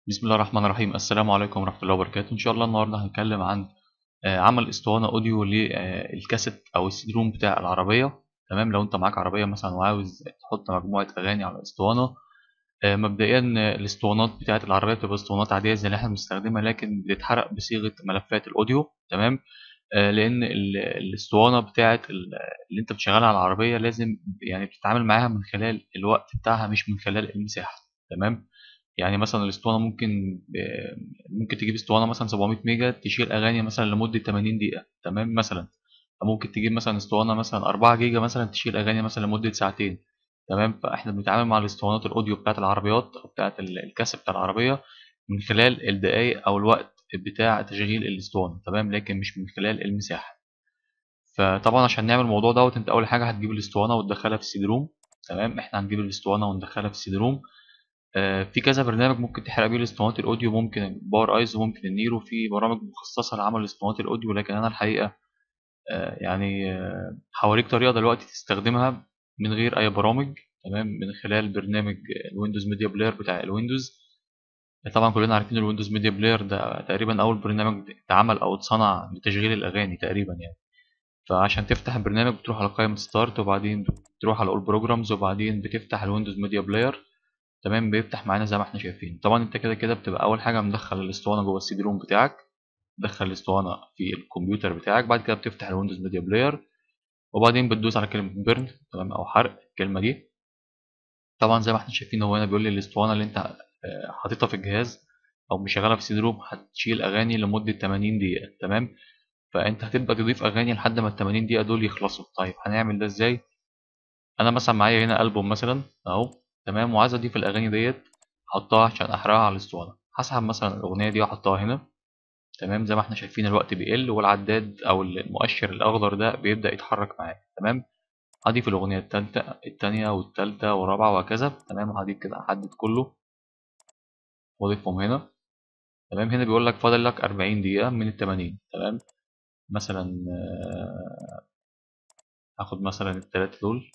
بسم الله الرحمن الرحيم السلام عليكم ورحمة الله وبركاته إن شاء الله النهاردة هنتكلم عن آه، عمل اسطوانة أوديو للكاسيت أو السي روم بتاع العربية تمام لو أنت معاك عربية مثلا وعاوز تحط مجموعة أغاني على اسطوانة آه، مبدئيا آه، الاسطوانات بتاعة العربية بتبقى اسطوانات عادية زي اللي احنا بنستخدمها لكن بتتحرق بصيغة ملفات الأوديو تمام لأن ال- الاسطوانة بتاعة ال- اللي أنت بتشغلها على العربية لازم يعني بتتعامل معاها من خلال الوقت بتاعها مش من خلال المساحة تمام يعني مثلا الاسطوانه ممكن ب- ممكن تجيب اسطوانه مثلا 700 ميجا تشيل اغاني مثلا لمده 80 دقيقه تمام مثلا أو ممكن تجيب مثلا اسطوانه مثلا 4 جيجا مثلا تشيل اغاني مثلا لمده ساعتين تمام فاحنا بنتعامل مع الاسطوانات الاوديو بتاعه العربيات او بتاعه ال- الكاسيت بتاع العربيه من خلال الدقائق او الوقت بتاع تشغيل الاسطوانه تمام لكن مش من خلال المساحه فطبعا عشان نعمل الموضوع دوت انت اول حاجه هتجيب الاسطوانه وتدخلها في السي روم تمام احنا هنجيب الاسطوانه وندخلها في السي روم آه، في كذا برنامج ممكن تحرق بيه الاسطوانات الاوديو ممكن باور ايز وممكن النيرو في برامج مخصصه لعمل اسطوانات الاوديو لكن انا الحقيقه آه، يعني آه، هوريك طريقه دلوقتي تستخدمها من غير اي برامج تمام من خلال برنامج الويندوز ميديا بلاير بتاع الويندوز طبعا كلنا عارفين الويندوز ميديا بلاير ده تقريبا اول برنامج اتعمل او اتصنع لتشغيل الاغاني تقريبا يعني فعشان تفتح البرنامج بتروح على قائمه ستارت وبعدين بتروح على اول بروجرامز وبعدين بتفتح الويندوز ميديا بلاير تمام بيفتح معانا زي ما احنا شايفين طبعا انت كده كده بتبقى اول حاجه مدخل الاسطوانه جوه السي دي روم بتاعك تدخل الاسطوانه في الكمبيوتر بتاعك بعد كده بتفتح الويندوز ميديا بلاير وبعدين بتدوس على كلمه بيرن تمام او حرق الكلمه دي طبعا زي ما احنا شايفين هو هنا بيقول لي الاسطوانه اللي انت آه، حاططها في الجهاز او مشغلها في السي دي روم هتشيل اغاني لمده 80 دقيقه تمام فانت هتبدا تضيف اغاني لحد ما ال 80 دقيقه دول يخلصوا طيب هنعمل ده ازاي انا مثلا معايا هنا البوم مثلا اهو تمام وعايز اضيف الاغاني ديت احطها عشان احرقها على الاسطوانه هسحب مثلا الاغنيه دي واحطها هنا تمام زي ما احنا شايفين الوقت بيقل والعداد او المؤشر الاخضر ده بيبدا يتحرك معايا تمام هضيف الاغنيه التالتة التانية والتالتة والرابعه وهكذا تمام وهضيف كده احدد كله واضيفهم هنا تمام هنا بيقول لك فاضل لك 40 دقيقه من ال 80 تمام مثلا آه، هاخد مثلا التلاتة دول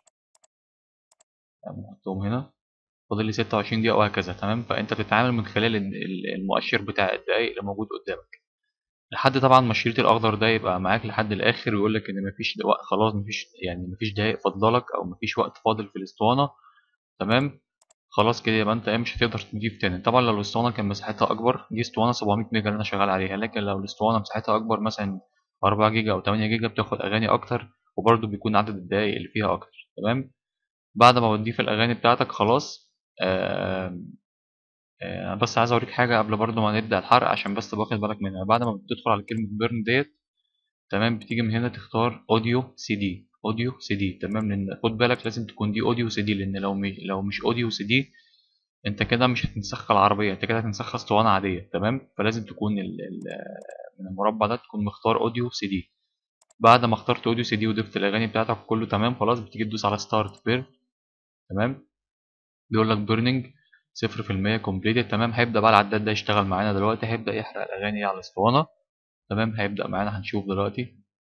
نحطهم هنا فاضل لي 26 دقيقة وهكذا تمام فأنت بتتعامل من خلال ال- ال- المؤشر بتاع الدقايق اللي موجود قدامك لحد طبعا ما الشريط الأخضر ده يبقى معاك لحد الآخر ويقول لك إن مفيش وقت خلاص مفيش يعني مفيش دقايق فاضلة لك أو مفيش وقت فاضل في الأسطوانة تمام خلاص كده يبقى أنت إيه مش هتقدر تضيف تاني طبعا لو الأسطوانة كان مساحتها أكبر دي أسطوانة 700 ميجا اللي أنا شغال عليها لكن لو الأسطوانة مساحتها أكبر مثلا 4 جيجا أو 8 جيجا بتاخد أغاني أكتر وبرضه بيكون عدد الدقايق اللي فيها أكتر تمام بعد ما بتضيف الأغاني بتاعتك خلاص آه آه، بس عايز اوريك حاجه قبل برضو ما نبدا الحرق عشان بس تبقى واخد بالك منها بعد ما بتدخل على كلمه بيرن ديت تمام بتيجي من هنا تختار اوديو سي دي اوديو سي دي تمام لان خد بالك لازم تكون دي اوديو سي دي لان لو مش لو مش اوديو سي دي انت كده مش هتنسخ العربيه انت كده هتنسخ اسطوانه عاديه تمام فلازم تكون ال ال من المربع ده تكون مختار اوديو سي دي بعد ما اخترت اوديو سي دي وضفت الاغاني بتاعتك كله تمام خلاص بتيجي تدوس على ستارت بيرن تمام بيقول لك بيرنينج صفر في المية كومبليتد تمام هيبدأ بقى العداد ده يشتغل معانا دلوقتي هيبدأ يحرق الأغاني على الأسطوانة تمام هيبدأ معانا هنشوف دلوقتي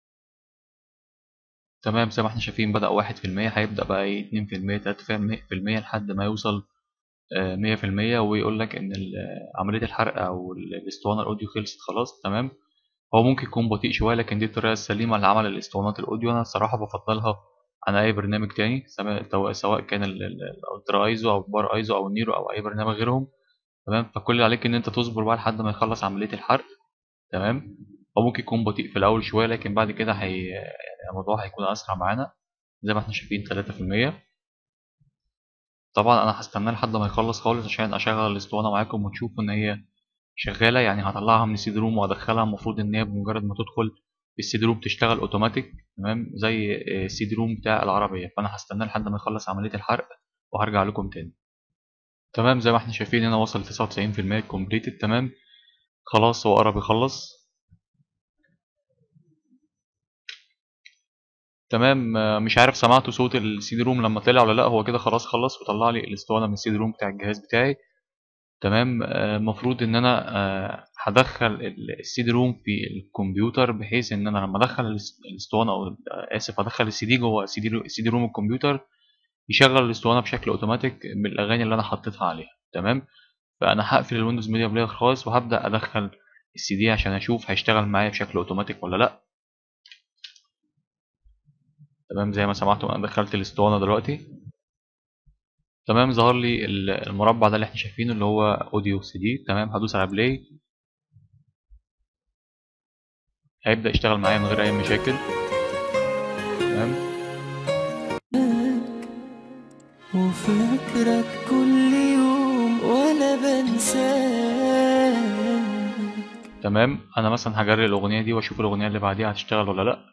تمام زي ما احنا شايفين بدأ واحد في المية هيبدأ بقى ايه اتنين في المية تلاتة في المية لحد ما يوصل آه، مية في المية ويقول لك إن ال- عملية الحرق أو ال- الأسطوانة الأوديو خلصت خلاص تمام هو ممكن يكون بطيء شوية لكن دي الطريقة السليمة لعمل الأسطوانات الأوديو أنا الصراحة بفضلها عن أي برنامج تاني سواء سواء كان ال- ال- الألترا أيزو أو بار أيزو أو النيرو أو أي برنامج غيرهم تمام فكل اللي عليك ان انت تصبر بقى لحد ما يخلص عمليه الحرق تمام هو ممكن يكون بطيء في الاول شويه لكن بعد كده هي يعني الموضوع هيكون اسرع معانا زي ما احنا شايفين 3% طبعا انا هستناه لحد ما يخلص خالص عشان اشغل الاسطوانه معاكم وتشوفوا ان هي شغاله يعني هطلعها من السيد روم وادخلها المفروض ان هي بمجرد ما تدخل السيد روم تشتغل اوتوماتيك تمام زي السيد روم بتاع العربيه فانا هستناه لحد ما يخلص عمليه الحرق وهرجع لكم تاني تمام زي ما احنا شايفين هنا وصل 99% كومبليتد تمام خلاص هو قرب يخلص تمام آه، مش عارف سمعتوا صوت السي دي روم لما طلع ولا لا هو كده خلاص خلص وطلع لي الاسطوانه من السي دي روم بتاع الجهاز بتاعي تمام آه، المفروض ان انا آه، هدخل السي دي روم في الكمبيوتر بحيث ان انا لما ادخل الاس- الاسطوانه او آه، اسف ادخل السي دي جوه السي دي السي دي روم الكمبيوتر يشغل الاسطوانه بشكل اوتوماتيك بالاغاني اللي انا حطيتها عليها تمام فانا هقفل الويندوز ميديا بلاير خالص وهبدا ادخل السي دي عشان اشوف هيشتغل معايا بشكل اوتوماتيك ولا لا تمام زي ما سمعتم انا دخلت الاسطوانه دلوقتي تمام ظهر لي المربع ده اللي احنا شايفينه اللي هو اوديو سي دي تمام هدوس على بلاي هيبدا يشتغل معايا من غير اي مشاكل تمام وفكرك كل يوم وانا بنساك تمام انا مثلا هجري الاغنيه دي واشوف الاغنيه اللي بعديها هتشتغل ولا لا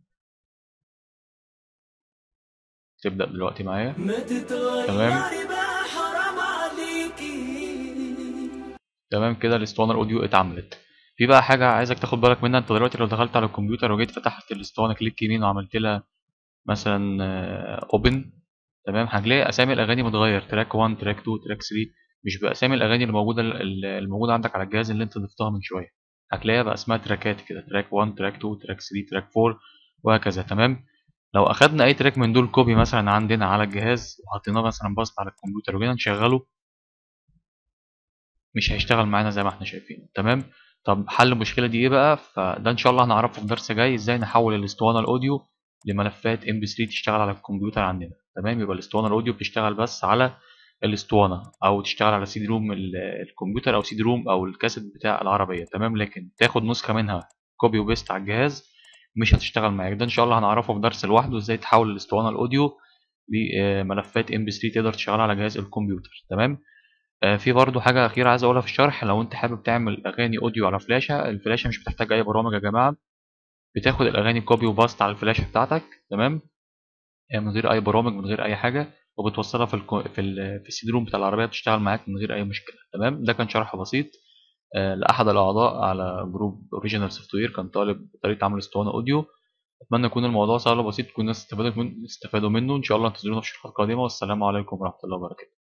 تبدا دلوقتي معايا ما تتغيري تمام. بقى حرام عليكي تمام كده الاسطوانه الاوديو اتعملت في بقى حاجه عايزك تاخد بالك منها انت دلوقتي لو دخلت على الكمبيوتر وجيت فتحت الاسطوانه كليك يمين وعملت لها مثلا اوبن تمام هتلاقي اسامي الاغاني متغير تراك 1 تراك 2 تراك 3 مش باسامي الاغاني اللي موجوده الموجوده عندك على الجهاز اللي انت ضفتها من شويه هتلاقيها باسماء تراكات كده تراك 1 تراك 2 تراك 3 تراك 4 وهكذا تمام لو اخدنا اي تراك من دول كوبي مثلا عندنا على الجهاز وحطيناه مثلا بسط على الكمبيوتر وجينا نشغله مش هيشتغل معانا زي ما احنا شايفين تمام طب حل المشكله دي ايه بقى فده ان شاء الله هنعرفه في درس جاي ازاي نحول الاسطوانه الاوديو لملفات ام بي 3 تشتغل على الكمبيوتر عندنا تمام يبقى الاسطوانه الاوديو بتشتغل بس على الاسطوانه او تشتغل على سي دي روم الكمبيوتر او سي دي روم او الكاسيت بتاع العربيه تمام لكن تاخد نسخه منها كوبي وبيست على الجهاز مش هتشتغل معاك ده ان شاء الله هنعرفه في درس لوحده ازاي تحول الاسطوانه الاوديو لملفات ام بي 3 تقدر تشغلها على جهاز الكمبيوتر تمام آه في برضو حاجه اخيره عايز اقولها في الشرح لو انت حابب تعمل اغاني اوديو على فلاشه الفلاشه مش بتحتاج اي برامج يا جماعه بتاخد الاغاني كوبي وباست على الفلاشه بتاعتك تمام من غير اي برامج من غير اي حاجه وبتوصلها في الكو... في ال... في السي دي روم بتاع العربيه بتشتغل معاك من غير اي مشكله تمام ده كان شرح بسيط آه لاحد الاعضاء على جروب اوريجينال سوفت وير كان طالب طريقه عمل اسطوانه اوديو اتمنى يكون الموضوع سهل وبسيط تكون الناس استفادت من... استفادوا منه ان شاء الله انتظرونا في شروحات قادمه والسلام عليكم ورحمه الله وبركاته